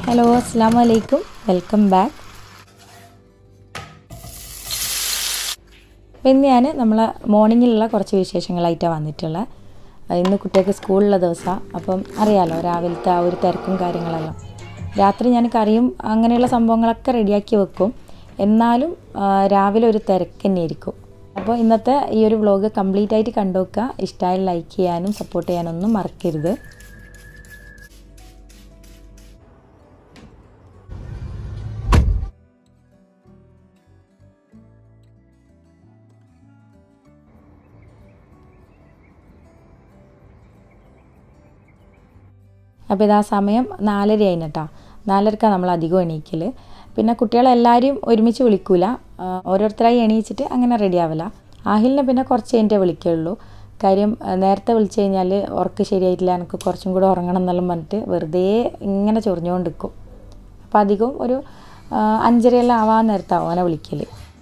Hello അസ്സാം വലൈക്കും welcome back അപ്പോൾ ഇന്ന് ഞാൻ നമ്മളെ മോർണിംഗിലുള്ള കുറച്ച് വിശേഷങ്ങളായിട്ടാണ് വന്നിട്ടുള്ളത് ഇന്ന് കുട്ടികൾക്ക് സ്കൂളിലുള്ള ദിവസമാണ് അപ്പം അറിയാലോ രാവിലത്തെ ആ ഒരു തിരക്കും കാര്യങ്ങളെല്ലാം രാത്രി ഞാൻ കറിയും അങ്ങനെയുള്ള സംഭവങ്ങളൊക്കെ റെഡിയാക്കി വെക്കും എന്നാലും ആ, രാവിലെ ഒരു തിരക്ക് തന്നെയായിരിക്കും അപ്പോൾ ഇന്നത്തെ ഈ ഒരു വ്ളോഗ് കംപ്ലീറ്റ് ആയിട്ട് കണ്ടു വെക്കുക ഇഷ്ടമായി ലൈക്ക് ചെയ്യാനും സപ്പോർട്ട് ചെയ്യാനൊന്നും മറക്കരുത് അപ്പോൾ ഇതാ സമയം നാലര ആയിന് കേട്ടോ നാലരക്കാണ് നമ്മൾ അധികം എണീക്കൽ പിന്നെ കുട്ടികളെല്ലാവരും ഒരുമിച്ച് വിളിക്കൂല ആ, ഓരോരുത്തരായി എണീച്ചിട്ട് അങ്ങനെ റെഡി ആവില്ല ആഹിലിനെ പിന്നെ കുറച്ച് കഴിഞ്ഞിട്ടേ വിളിക്കുള്ളൂ കാര്യം ആ, നേരത്തെ വിളിച്ചു കഴിഞ്ഞാൽ ഉറക്ക് ശരിയായിട്ടില്ല എനിക്ക് കുറച്ചും കൂടെ ഉറങ്ങണം എന്നെല്ലാം പറഞ്ഞിട്ട് വെറുതെ ഇങ്ങനെ ചൊറിഞ്ഞുകൊണ്ട് നിൽക്കും അപ്പോൾ അധികവും ഒരു ആ, അഞ്ചരയെല്ലാം ആവാൻ നേരത്താവും അവനെ വിളിക്കൽ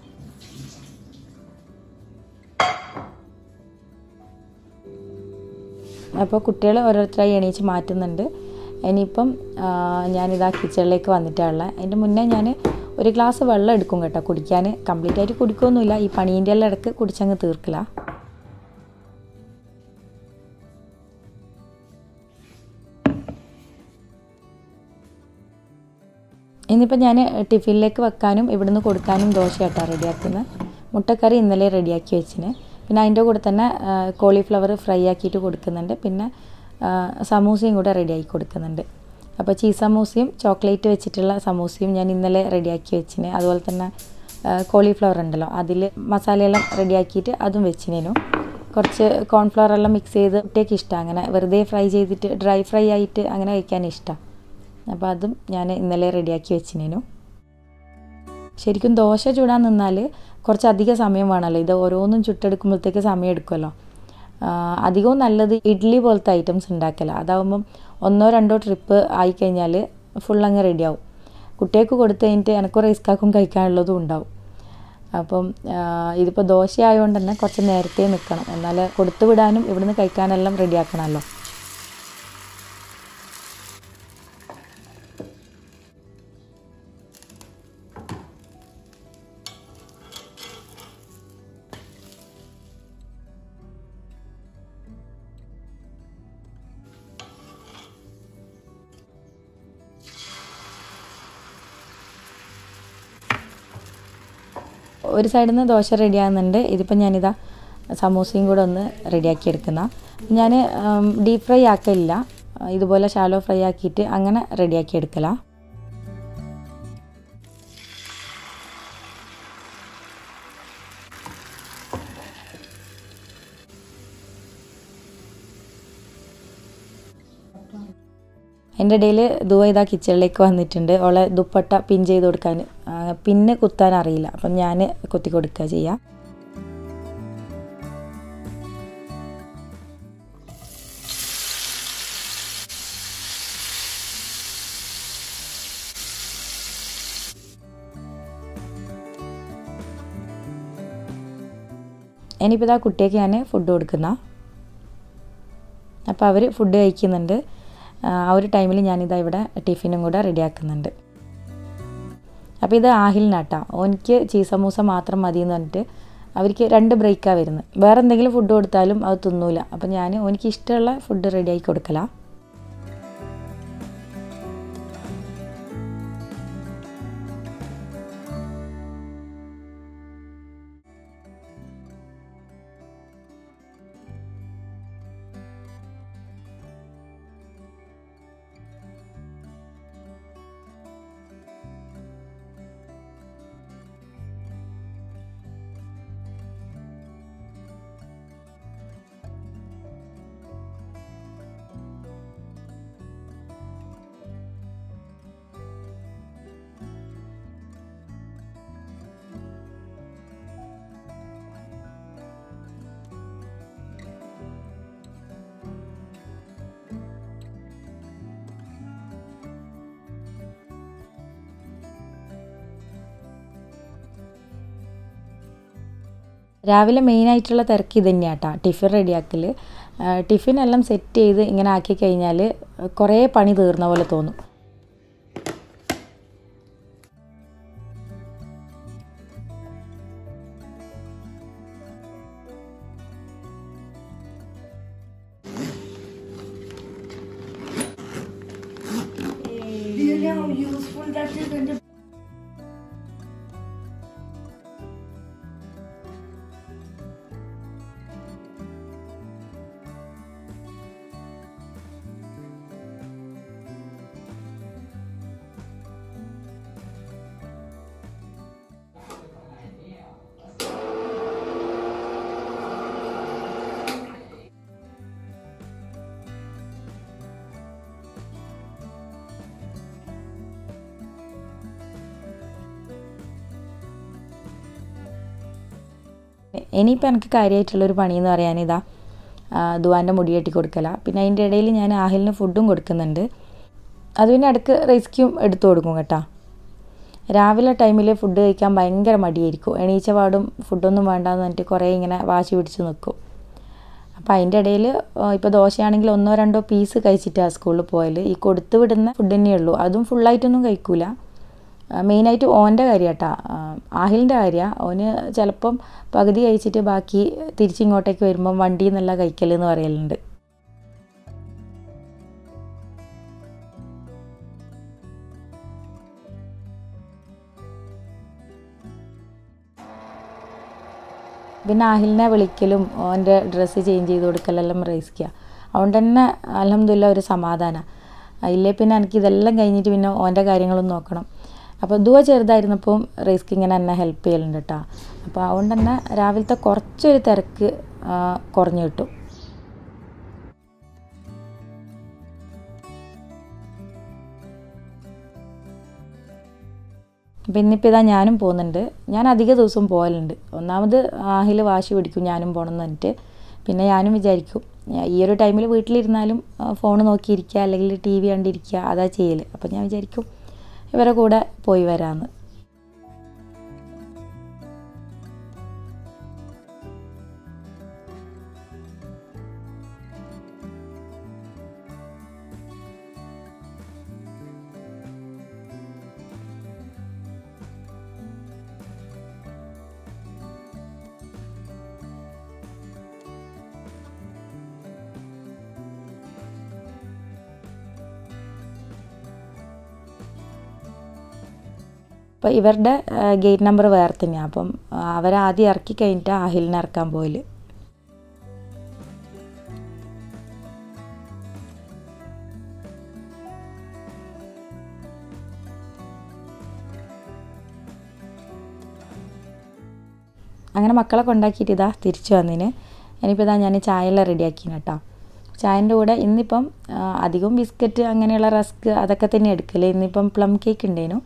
അപ്പോൾ കുട്ടികൾ ഓരോരുത്തരായി എണീച്ച് മാറ്റുന്നുണ്ട് ഇനിയിപ്പം ആ, ഞാനിതാ കിച്ചണിലേക്ക് വന്നിട്ടാണുള്ളത് അതിൻ്റെ മുന്നേ ഞാൻ ഒരു ഗ്ലാസ് വെള്ളം എടുക്കും കേട്ടോ കുടിക്കാൻ കംപ്ലീറ്റ് ആയിട്ട് കുടിക്കുകയൊന്നുമില്ല ഈ പണീൻ്റെ എല്ലാം ഇടയ്ക്ക് കുടിച്ചങ്ങ് തീർക്കില്ല ഇന്നിപ്പോൾ ഞാൻ ടിഫിനിലേക്ക് വെക്കാനും ഇവിടുന്ന് കൊടുക്കാനും ദോശയായിട്ടാണ് റെഡിയാക്കുന്നത് മുട്ടക്കറി ഇന്നലെ റെഡിയാക്കി വെച്ചിന് പിന്നെ അതിൻ്റെ കൂടെ തന്നെ കോളിഫ്ലവർ ഫ്രൈ ആക്കിയിട്ട് കൊടുക്കുന്നുണ്ട് പിന്നെ ആ, സമൂസയും കൂടെ റെഡിയാക്കി കൊടുക്കുന്നുണ്ട് അപ്പോൾ ചീസ് സമൂസയും ചോക്ലേറ്റ് വെച്ചിട്ടുള്ള സമൂസയും ഞാൻ ഇന്നലെ റെഡിയാക്കി വെച്ചിന് അതുപോലെ തന്നെ കോളിഫ്ലവർ ഉണ്ടല്ലോ അതിൽ മസാലയെല്ലാം റെഡിയാക്കിയിട്ട് അതും വെച്ചിനേനു കുറച്ച് കോൺഫ്ലവർ എല്ലാം മിക്സ് ചെയ്ത് കുട്ടിയൊക്കെ ഇഷ്ടമാണ് അങ്ങനെ വെറുതെ ഫ്രൈ ചെയ്തിട്ട് ഡ്രൈ ഫ്രൈ ആയിട്ട് അങ്ങനെ കഴിക്കാൻ ഇഷ്ടമാണ് അപ്പോൾ അതും ഞാൻ ഇന്നലെ റെഡിയാക്കി വെച്ചിനേനു ശരിക്കും ദോശ ചൂടാൻ നിന്നാൽ കുറച്ചധികം സമയം വേണമല്ലോ ഇത് ഓരോന്നും ചുട്ടെടുക്കുമ്പോഴത്തേക്ക് സമയം എടുക്കുമല്ലോ ആ, അധികവും നല്ലത് ഇഡ്ഡലി പോലത്തെ ഐറ്റംസ് ഉണ്ടാക്കല അതാവുമ്പം ഒന്നോ രണ്ടോ ട്രിപ്പ് ആയിക്കഴിഞ്ഞാൽ ഫുൾ അങ്ങ് റെഡിയാവും കുട്ടികൾക്ക് കൊടുത്തു കഴിഞ്ഞിട്ട് എനിക്ക് റൈസ്ക്കാക്കും കഴിക്കാനുള്ളതും ഉണ്ടാവും അപ്പം ആ, ഇതിപ്പോൾ ദോശ ആയതുകൊണ്ട് തന്നെ കുറച്ച് നേരത്തെ നിൽക്കണം എന്നാൽ കൊടുത്തു വിടാനും ഇവിടുന്ന് കഴിക്കാനെല്ലാം റെഡിയാക്കണമല്ലോ ഒരു സൈഡിൽ നിന്ന് ദോശ റെഡിയാകുന്നുണ്ട് ഇതിപ്പോൾ ഞാനിതാ സമൂസയും കൂടെ ഒന്ന് റെഡിയാക്കി എടുക്കുന്ന ഞാൻ ഡീപ്പ് ഫ്രൈ ആക്കലില്ല ഇതുപോലെ ഷാലോ ഫ്രൈ ആക്കിയിട്ട് അങ്ങനെ റെഡിയാക്കി എടുക്കല എൻ്റെ ഇടയിൽ ദുവ ഇതാ കിച്ചണിലേക്ക് വന്നിട്ടുണ്ട് അവളെ ദുപ്പട്ട പിൻ ചെയ്ത് കൊടുക്കാൻ ആ, പിന്ന് കുത്താൻ അറിയില്ല അപ്പം ഞാൻ കുത്തി കൊടുക്കുക ചെയ്യാം ഇനിയിപ്പോൾ ഇതാ കുട്ടിയൊക്കെ ഞാൻ ഫുഡ് കൊടുക്കുന്ന അപ്പോൾ അവർ ഫുഡ് കഴിക്കുന്നുണ്ട് ആ ആ ഒരു ടൈമിൽ ഞാനിതാ ഇവിടെ ടിഫിനും കൂടെ റെഡിയാക്കുന്നുണ്ട് അപ്പോൾ ഇത് ആഹിലിനാട്ടാ ഓനിക്ക് ചീസ് സമൂസ മാത്രം മതി എന്ന് പറഞ്ഞിട്ട് അവർക്ക് രണ്ട് ബ്രേക്കാണ് വരുന്നത് വേറെ എന്തെങ്കിലും ഫുഡ് കൊടുത്താലും അത് തിന്നൂല അപ്പോൾ ഞാൻ ഓനിക്ക് ഇഷ്ടമുള്ള ഫുഡ് റെഡിയാക്കി കൊടുക്കലാണ് രാവിലെ മെയിനായിട്ടുള്ള തിരക്ക് ഇത് തന്നെയാട്ടാ ടിഫിൻ റെഡിയാക്കൽ ടിഫിൻ എല്ലാം സെറ്റ് ചെയ്ത് ഇങ്ങനെ ആക്കി കഴിഞ്ഞാൽ കുറേ പണി തീർന്ന പോലെ തോന്നും useful that is going to ഇനിയിപ്പോൾ എനിക്ക് കാര്യമായിട്ടുള്ളൊരു പണിയെന്ന് പറയാൻ ഇതാ ദുവാൻ്റെ മുടി കെട്ടി കൊടുക്കല പിന്നെ അതിൻ്റെ ഇടയിൽ ഞാൻ ആഹിലിന് ഫുഡും കൊടുക്കുന്നുണ്ട് അത് പിന്നെ ഇടയ്ക്ക് റെസ്ക്യൂം എടുത്തു കൊടുക്കും കേട്ടോ രാവിലെ ടൈമിൽ ഫുഡ് കഴിക്കാൻ ഭയങ്കര മടിയായിരിക്കും എണീച്ച പാടും ഫുഡൊന്നും വേണ്ടാന്ന് പറഞ്ഞിട്ട് കുറേ ഇങ്ങനെ വാശി പിടിച്ച് നിൽക്കും അപ്പോൾ അതിൻ്റെ ഇടയിൽ ഇപ്പോൾ ദോശയാണെങ്കിൽ ഒന്നോ രണ്ടോ പീസ് കഴിച്ചിട്ടാണ് സ്കൂളിൽ പോയാൽ ഈ കൊടുത്തു വിടുന്ന ഫുഡ് തന്നെയുള്ളൂ അതും ഫുള്ളായിട്ടൊന്നും കഴിക്കൂല മെയിനായിട്ട് ഓൻ്റെ കാര്യം കേട്ടാ ആഹിലിൻ്റെ കാര്യമാണ് ഓന് ചിലപ്പം പകുതി കഴിച്ചിട്ട് ബാക്കി തിരിച്ചിങ്ങോട്ടേക്ക് വരുമ്പം വണ്ടിയിൽ നിന്നല്ല കഴിക്കലെന്ന് പറയലുണ്ട് പിന്നെ ആഹിലിനെ വിളിക്കലും ഓൻ്റെ ഡ്രസ്സ് ചേഞ്ച് ചെയ്ത് കൊടുക്കലെല്ലാം റേസിക്കുക അതുകൊണ്ട് തന്നെ അലഹമില്ല ഒരു സമാധാനമാണ് ഇല്ലേ പിന്നെ എനിക്ക് ഇതെല്ലാം കഴിഞ്ഞിട്ട് പിന്നെ ഓൻ്റെ കാര്യങ്ങളും നോക്കണം അപ്പോൾ ദുവ ചെറുതായിരുന്നപ്പം റേസ്ക്ക് ഇങ്ങനെ എന്നെ ഹെൽപ്പ് ചെയ്യലുണ്ട് കേട്ടോ അപ്പോൾ അതുകൊണ്ട് തന്നെ രാവിലത്തെ കുറച്ചൊരു തിരക്ക് കുറഞ്ഞു കിട്ടും പിന്നെ ഇപ്പോൾ ഇതാ ഞാനും പോകുന്നുണ്ട് ഞാൻ അധിക ദിവസവും പോകലുണ്ട് ഒന്നാമത് ആഹിൽ വാശി പിടിക്കും ഞാനും പോകണം എന്ന് പറഞ്ഞിട്ട് പിന്നെ ഞാനും വിചാരിക്കും ഈ ഒരു ടൈമിൽ വീട്ടിലിരുന്നാലും ഫോൺ നോക്കിയിരിക്കുക അല്ലെങ്കിൽ ടി വി കണ്ടിരിക്കുക അതാ ചെയ്യൽ അപ്പോൾ ഞാൻ വിചാരിക്കും ഇവരെ കൂടെ പോയി വരാമെന്ന് അപ്പോൾ ഇവരുടെ ഗേറ്റ് നമ്പർ വേറെ തന്നെയാണ് അപ്പം അവരെ ആദ്യം ഇറക്കി കഴിഞ്ഞിട്ട് അഹിലിനെ ഇറക്കാൻ പോയില് അങ്ങനെ മക്കളെ കൊണ്ടാക്കിയിട്ട് ഇതാ തിരിച്ചു വന്നതിന് ഇനിയിപ്പോൾ ഇതാ ഞാൻ ചായയെല്ലാം റെഡിയാക്കിന് കേട്ടോ ചായൻ്റെ കൂടെ ഇന്നിപ്പം അധികവും ബിസ്ക്കറ്റ് അങ്ങനെയുള്ള റസ്ക് അതൊക്കെ തന്നെ എടുക്കല് ഇന്നിപ്പം പ്ലം കേക്ക് ഉണ്ടേനു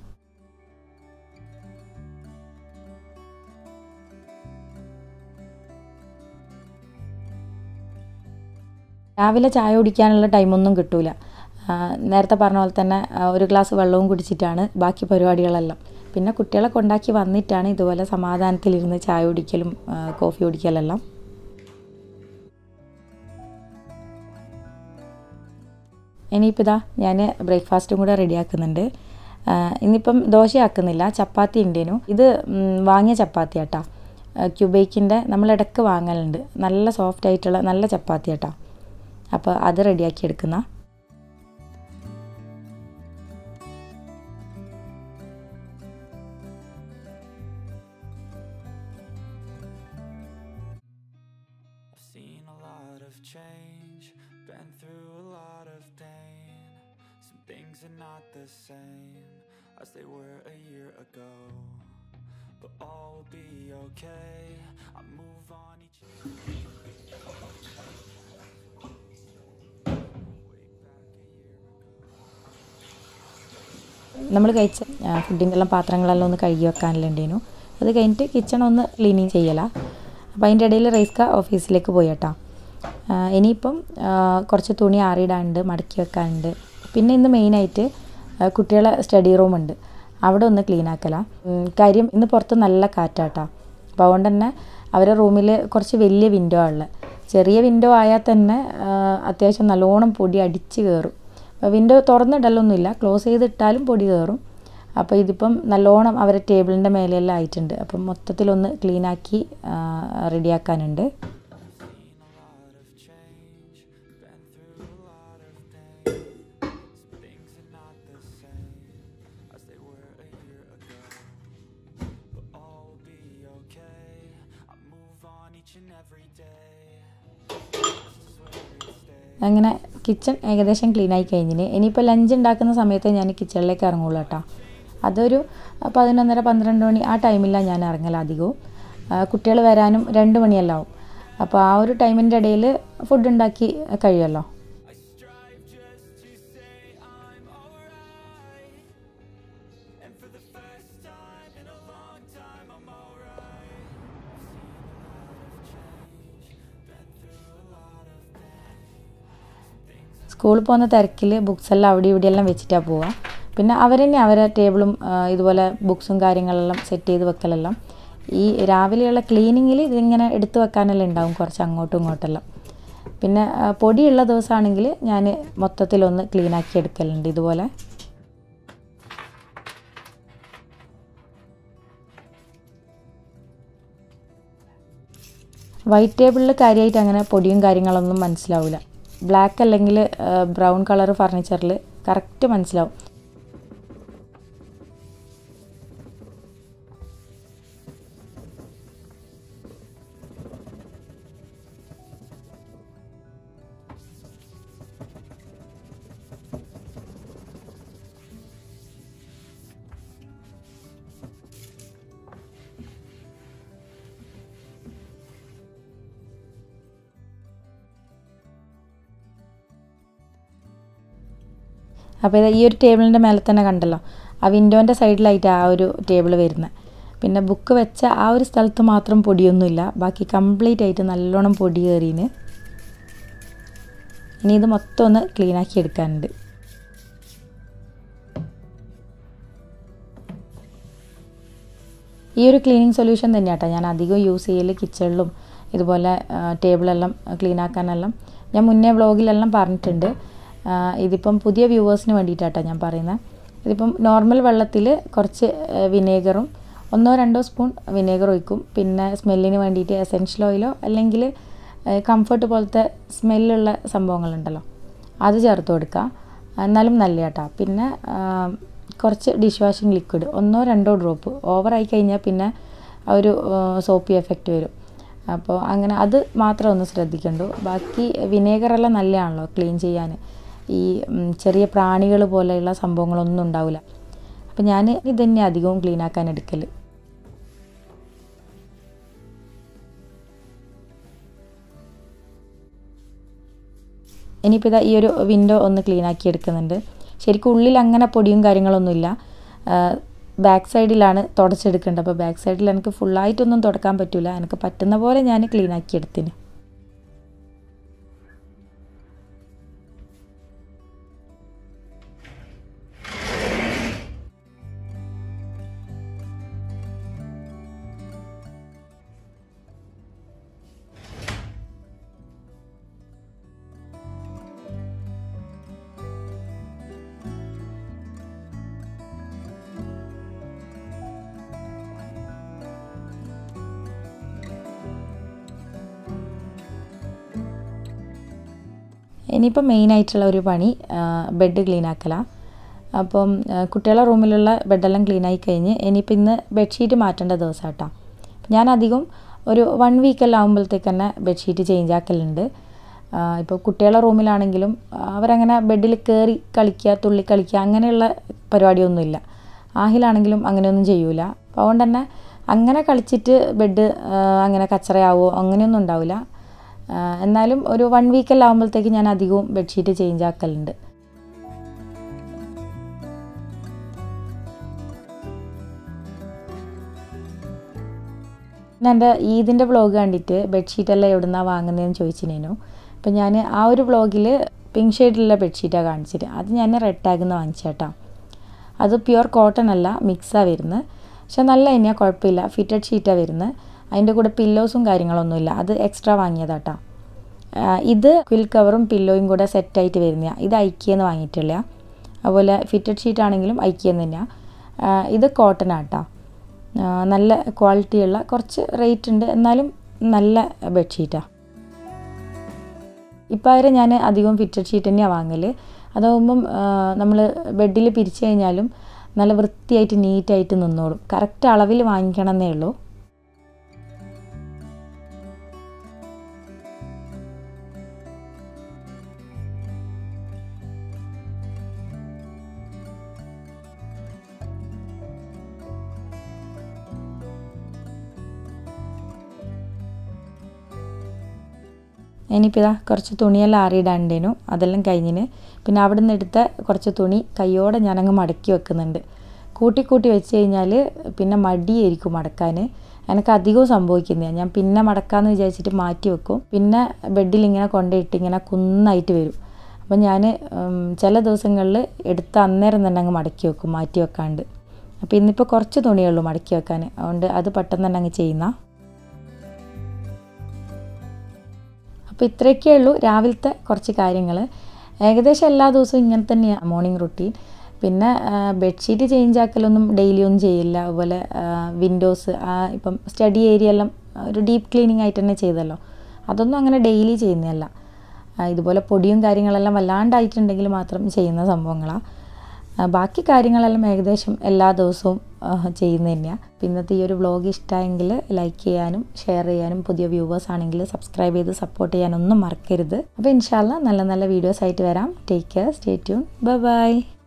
രാവിലെ ചായ കുടിക്കാനുള്ള ടൈമൊന്നും കിട്ടൂല നേരത്തെ പറഞ്ഞ പോലെ തന്നെ ഒരു ഗ്ലാസ് വെള്ളവും കുടിച്ചിട്ടാണ് ബാക്കി പരിപാടികളെല്ലാം പിന്നെ കുട്ടികളെ കൊണ്ടാക്കി വന്നിട്ടാണ് ഇതുപോലെ സമാധാനത്തിലിരുന്ന് ചായ കുടിക്കലും കോഫി കുടിക്കലെല്ലാം ഇനിയിപ്പോൾ ഇതാ ഞാൻ ബ്രേക്ക്ഫാസ്റ്റും കൂടെ റെഡിയാക്കുന്നുണ്ട് ഇന്നിപ്പം ദോശയാക്കുന്നില്ല ചപ്പാത്തി ഉണ്ടേനു ഇത് വാങ്ങിയ ചപ്പാത്തി കേട്ടാ ക്യൂബേക്കിൻ്റെ നമ്മൾ ഇടയ്ക്ക് വാങ്ങലുണ്ട് നല്ല സോഫ്റ്റ് ആയിട്ടുള്ള നല്ല ചപ്പാത്തി കേട്ടാ അപ്പോൾ അത് റെഡിയാക്കി എടുക്കുന്ന I've seen a lot of change, been through a lot of pain. Some things are not the same as they were a year ago. But all will be okay. I move on each നമ്മൾ കഴിച്ച ഫുഡിൻ്റെ എല്ലാം പാത്രങ്ങളെല്ലാം ഒന്ന് കഴുകി വെക്കാനുള്ളണ്ടേനു അത് കഴിഞ്ഞിട്ട് kitchen ഒന്ന് cleaning ചെയ്യല അപ്പോൾ അതിൻ്റെ ഇടയിൽ റൈസ്ക ഓഫീസിലേക്ക് പോയി കേട്ടോ ഇനിയിപ്പം കുറച്ച് തുണി ആറിയിടാനുണ്ട് മടക്കി വെക്കാനുണ്ട് പിന്നെ ഇന്ന് മെയിനായിട്ട് കുട്ടികളെ സ്റ്റഡി റൂമുണ്ട് അവിടെ ഒന്ന് ക്ലീൻ ആക്കല കാര്യം ഇന്ന് പുറത്ത് നല്ല കാറ്റാട്ടാ അപ്പോൾ അതുകൊണ്ട് തന്നെ അവരുടെ റൂമിൽ കുറച്ച് വലിയ വിൻഡോ ഉള്ളത് ചെറിയ വിൻഡോ ആയാൽ തന്നെ അത്യാവശ്യം നല്ലോണം പൊടി അടിച്ച് കയറും വിൻഡോ തുറന്നിടലൊന്നുമില്ല ക്ലോസ് ചെയ്തിട്ടാലും പൊടി കയറും അപ്പോൾ ഇതിപ്പം നല്ലോണം അവരെ ടേബിളിൻ്റെ മേലെയെല്ലാം ആയിട്ടുണ്ട് അപ്പം മൊത്തത്തിലൊന്ന് ക്ലീനാക്കി റെഡിയാക്കാനുണ്ട് Seen a lot of change, been through a lot of pain. Some things are not the same every day. This is where it stays. അങ്ങനെ കിച്ചൺ ഏകദേശം ക്ലീൻ ആയി കഴിഞ്ഞിന് ഇനിയിപ്പോൾ ലഞ്ച് ഉണ്ടാക്കുന്ന സമയത്ത് ഞാൻ കിച്ചണിലേക്ക് ഇറങ്ങുള്ളൂ കേട്ടോ അതൊരു പതിനൊന്നര പന്ത്രണ്ട് മണി ആ ടൈമിലാണ് ഞാൻ ഇറങ്ങൽ അധികവും കുട്ടികൾ വരാനും രണ്ട് മണിയെല്ലാം ആവും അപ്പോൾ ആ ഒരു ടൈമിൻ്റെ ഇടയിൽ ഫുഡ് ഉണ്ടാക്കി കഴിയുമല്ലോ I strive just to say I'm alright. And for the first time in a long time, I'm alright. I've seen a lot of change, been through a lot of pain. Things സ്കൂളിൽ പോകുന്ന തിരക്കിൽ books എല്ലാം അവിടെ ഇവിടെയെല്ലാം വെച്ചിട്ടാണ് പോവുക പിന്നെ അവർ തന്നെ അവരെ ടേബിളും ആ, ഇതുപോലെ ബുക്സും കാര്യങ്ങളെല്ലാം സെറ്റ് ചെയ്ത് വെക്കലെല്ലാം ഈ രാവിലെയുള്ള ക്ലീനിങ്ങിൽ ഇതിങ്ങനെ എടുത്തു വെക്കാനെല്ലാം ഉണ്ടാവും കുറച്ച് അങ്ങോട്ടും ഇങ്ങോട്ടെല്ലാം പിന്നെ ആ, പൊടിയുള്ള ദിവസമാണെങ്കിൽ ഞാൻ മൊത്തത്തിലൊന്ന് ക്ലീൻ ആക്കി എടുക്കലുണ്ട് ഇതുപോലെ വൈറ്റ് ടേബിളിൽ കാര്യമായിട്ട് അങ്ങനെ പൊടിയും കാര്യങ്ങളൊന്നും മനസ്സിലാവില്ല ബ്ലാക്ക് അല്ലെങ്കിൽ ബ്രൗൺ കളർ ഫർണിച്ചറിൽ കറക്റ്റ് മനസ്സിലാവും അപ്പോൾ ഇത് ഈ ഒരു ടേബിളിൻ്റെ മേലെ തന്നെ കണ്ടല്ലോ ആ വിൻഡോൻ്റെ സൈഡിലായിട്ട് ആ ഒരു ടേബിൾ വരുന്നത് പിന്നെ ബുക്ക് വെച്ച ആ ഒരു സ്ഥലത്ത് മാത്രം പൊടിയൊന്നുമില്ല ബാക്കി കംപ്ലീറ്റ് ആയിട്ട് നല്ലോണം പൊടി കയറീന് ഇനി ഇത് മൊത്തം ഒന്ന് ക്ലീൻ ആക്കി എടുക്കാനുണ്ട് ഈ ഒരു ക്ലീനിങ് സൊല്യൂഷൻ തന്നെയാട്ടോ ഞാൻ അധികം യൂസ് ചെയ്യൽ കിച്ചണിലും ഇതുപോലെ ആ, ടേബിളെല്ലാം ക്ലീൻ ആക്കാനെല്ലാം ഞാൻ മുന്നേ വ്ളോഗിലെല്ലാം പറഞ്ഞിട്ടുണ്ട് ആ, ഇതിപ്പം പുതിയ വ്യൂവേഴ്സിന് വേണ്ടിയിട്ടാട്ടോ ഞാൻ പറയുന്നത് ഇതിപ്പം നോർമൽ വെള്ളത്തിൽ കുറച്ച് ആ, വിനേഗറും ഒന്നോ രണ്ടോ സ്പൂൺ വിനേഗർ ഒഴിക്കും പിന്നെ സ്മെല്ലിന് വേണ്ടിയിട്ട് എസെൻഷ്യൽ ഓയിലോ അല്ലെങ്കിൽ കംഫർട്ട് പോലത്തെ സ്മെല്ലുള്ള സംഭവങ്ങളുണ്ടല്ലോ അത് ചേർത്ത് കൊടുക്കുക എന്നാലും നല്ല കേട്ടോ പിന്നെ ആ, കുറച്ച് ഡിഷ് വാഷിംഗ് ലിക്വിഡ് ഒന്നോ രണ്ടോ ഡ്രോപ്പ് ഓവറായി കഴിഞ്ഞാൽ പിന്നെ ആ ഒരു സോപ്പി എഫക്റ്റ് വരും അപ്പോൾ അങ്ങനെ അത് മാത്രം ഒന്ന് ശ്രദ്ധിക്കണ്ടു ബാക്കി വിനേഗറെല്ലാം നല്ലതാണല്ലോ ക്ലീൻ ചെയ്യാൻ ഈ ഉം, ചെറിയ പ്രാണികൾ പോലെയുള്ള സംഭവങ്ങളൊന്നും ഉണ്ടാവില്ല അപ്പോൾ ഞാൻ ഇത് തന്നെ അധികവും ക്ലീൻ ആക്കാൻ എടുക്കൽ ഇനിയിപ്പോൾ ഇതാ ഈ ഒരു വിൻഡോ ഒന്ന് ക്ലീൻ ആക്കി എടുക്കുന്നുണ്ട് ശരിക്കും ഉള്ളിൽ അങ്ങനെ പൊടിയും കാര്യങ്ങളൊന്നുമില്ല ബാക്ക് സൈഡിലാണ് തുടച്ചെടുക്കേണ്ടത് അപ്പോൾ ബാക്ക് സൈഡിൽ എനിക്ക് ഫുള്ളായിട്ടൊന്നും തുടക്കാൻ പറ്റില്ല എനിക്ക് പറ്റുന്ന പോലെ ഞാൻ ക്ലീൻ ആക്കി എടുത്തിന് ഇനിയിപ്പോൾ മെയിൻ ആയിട്ടുള്ള ഒരു പണി ബെഡ് ക്ലീൻ ആക്കലാണ് അപ്പം ആ, കുട്ടികളുടെ റൂമിലുള്ള ബെഡെല്ലാം ക്ലീൻ ആയി കഴിഞ്ഞ് ഇനിയിപ്പോൾ ഇന്ന് ബെഡ്ഷീറ്റ് മാറ്റേണ്ട ദിവസം കേട്ടോ ഞാൻ അധികം ഒരു വൺ വീക്കെല്ലാം ആകുമ്പോഴത്തേക്ക് തന്നെ ബെഡ്ഷീറ്റ് ചേഞ്ച് ആക്കലുണ്ട് ഇപ്പോൾ കുട്ടികളുടെ റൂമിലാണെങ്കിലും അവരങ്ങനെ ബെഡിൽ കയറി കളിക്കുക തുള്ളി കളിക്കുക അങ്ങനെയുള്ള പരിപാടിയൊന്നുമില്ല ആഹിലാണെങ്കിലും അങ്ങനെയൊന്നും ചെയ്യൂല അപ്പോൾ അതുകൊണ്ട് തന്നെ അങ്ങനെ കളിച്ചിട്ട് ബെഡ് അങ്ങനെ കച്ചറയാവോ അങ്ങനെയൊന്നും ഉണ്ടാവില്ല ആ, എന്നാലും ഒരു വൺ വീക്കെല്ലാം ആകുമ്പോഴത്തേക്ക് ഞാൻ അധികവും ബെഡ്ഷീറ്റ് ചേഞ്ച് ആക്കലുണ്ട് പിന്നെ എൻ്റെ ഈദിൻ്റെ വ്ളോഗ് കണ്ടിട്ട് ബെഡ്ഷീറ്റെല്ലാം എവിടുന്നാണ് വാങ്ങുന്നതെന്ന് ചോദിച്ചിനേനു അപ്പം ഞാൻ ആ ഒരു വ്ളോഗിൽ പിങ്ക് ഷെയ്ഡിലുള്ള ബെഡ്ഷീറ്റാണ് കാണിച്ചത് അത് ഞാൻ റെഡ് ടാഗിൽ നിന്ന് വാങ്ങിച്ചേട്ടാ അത് പ്യുവർ കോട്ടൺ അല്ല മിക്സാണ് വരുന്നത് പക്ഷെ നല്ല തന്നെയാണ് കുഴപ്പമില്ല ഫിറ്റഡ് ഷീറ്റാണ് വരുന്നത് അതിൻ്റെ കൂടെ പില്ലോസും കാര്യങ്ങളൊന്നുമില്ല അത് എക്സ്ട്രാ വാങ്ങിയതാട്ടാ ആ, ഇത് ക്വിൽ കവറും പില്ലോയും കൂടെ സെറ്റായിട്ട് വരുന്നതാണ് ഇത് ഐക്കിയെന്ന് വാങ്ങിയിട്ടില്ല അതുപോലെ ഫിറ്റഡ് ഷീറ്റ് ആണെങ്കിലും ഐക്കിയെന്ന് തന്നെയാണ് ഇത് കോട്ടൺ ആട്ടാ നല്ല ക്വാളിറ്റിയുള്ള കുറച്ച് റേറ്റ് ഉണ്ട് എന്നാലും നല്ല ബെഡ്ഷീറ്റാണ് ഇപ്പം വരെ ഞാൻ അധികം ഫിറ്റഡ് ഷീറ്റ് തന്നെയാണ് വാങ്ങൽ അതാവുമ്പം നമ്മൾ ബെഡിൽ പിരിച്ചു കഴിഞ്ഞാലും നല്ല വൃത്തിയായിട്ട് നീറ്റായിട്ട് നിന്നോളും കറക്റ്റ് അളവിൽ വാങ്ങിക്കണം എന്നേ ഉള്ളൂ ഇനിയിപ്പോൾ ഇതാ കുറച്ച് തുണിയെല്ലാം ആറിയിടാണ്ടേനു അതെല്ലാം കഴിഞ്ഞിന് പിന്നെ അവിടെ നിന്ന് എടുത്ത കുറച്ച് തുണി കയ്യോടെ ഞാനങ്ങ് മടക്കി വെക്കുന്നുണ്ട് കൂട്ടി കൂട്ടി വെച്ച് കഴിഞ്ഞാൽ പിന്നെ മടിയായിരിക്കും മടക്കാൻ എനിക്ക് അധികവും സംഭവിക്കുന്നതാണ് ഞാൻ പിന്നെ മടക്കാമെന്ന് വിചാരിച്ചിട്ട് മാറ്റി വെക്കും പിന്നെ ബെഡിൽ ഇങ്ങനെ കൊണ്ടിട്ട് ഇങ്ങനെ കുന്നായിട്ട് വരും അപ്പം ഞാൻ ചില ദിവസങ്ങളിൽ എടുത്ത അന്നേരം തന്നെ അങ്ങ് മടക്കി വെക്കും മാറ്റി വെക്കാണ്ട് അപ്പോൾ ഇന്നിപ്പോൾ കുറച്ച് തുണിയേ ഉള്ളൂ മടക്കി വെക്കാൻ അതുകൊണ്ട് അത് പെട്ടെന്ന് തന്നെ അങ്ങ് ചെയ്യുന്ന അപ്പോൾ ഇത്രയൊക്കെ ഉള്ളൂ രാവിലത്തെ കുറച്ച് കാര്യങ്ങൾ ഏകദേശം എല്ലാ ദിവസവും ഇങ്ങനെ തന്നെയാണ് മോർണിംഗ് റുട്ടീൻ പിന്നെ ബെഡ്ഷീറ്റ് ചേഞ്ച് ആക്കലൊന്നും ഡെയിലി ഒന്നും ചെയ്യില്ല അതുപോലെ വിൻഡോസ് ഇപ്പം സ്റ്റഡി ഏരിയ എല്ലാം ഒരു ഡീപ്പ് ക്ലീനിങ് ആയിട്ട് തന്നെ ചെയ്തല്ലോ അതൊന്നും അങ്ങനെ ഡെയിലി ചെയ്യുന്നതല്ല ഇതുപോലെ പൊടിയും കാര്യങ്ങളെല്ലാം വല്ലാണ്ടായിട്ടുണ്ടെങ്കിൽ മാത്രം ചെയ്യുന്ന സംഭവങ്ങളാണ് ബാക്കി കാര്യങ്ങളെല്ലാം ഏകദേശം എല്ലാ ദിവസവും ചെയ്യുന്നത് തന്നെയാണ് ഇന്നത്തെ ഈ ഒരു വ്ളോഗ് ഇഷ്ടമായെങ്കിൽ ലൈക്ക് ചെയ്യാനും ഷെയർ ചെയ്യാനും പുതിയ വ്യൂവേഴ്സ് ആണെങ്കിൽ സബ്സ്ക്രൈബ് ചെയ്ത് സപ്പോർട്ട് ചെയ്യാനൊന്നും മറക്കരുത് അപ്പോൾ ഇൻഷാല്ല നല്ല നല്ല വീഡിയോസ് ആയിട്ട് വരാം take care stay tune bye by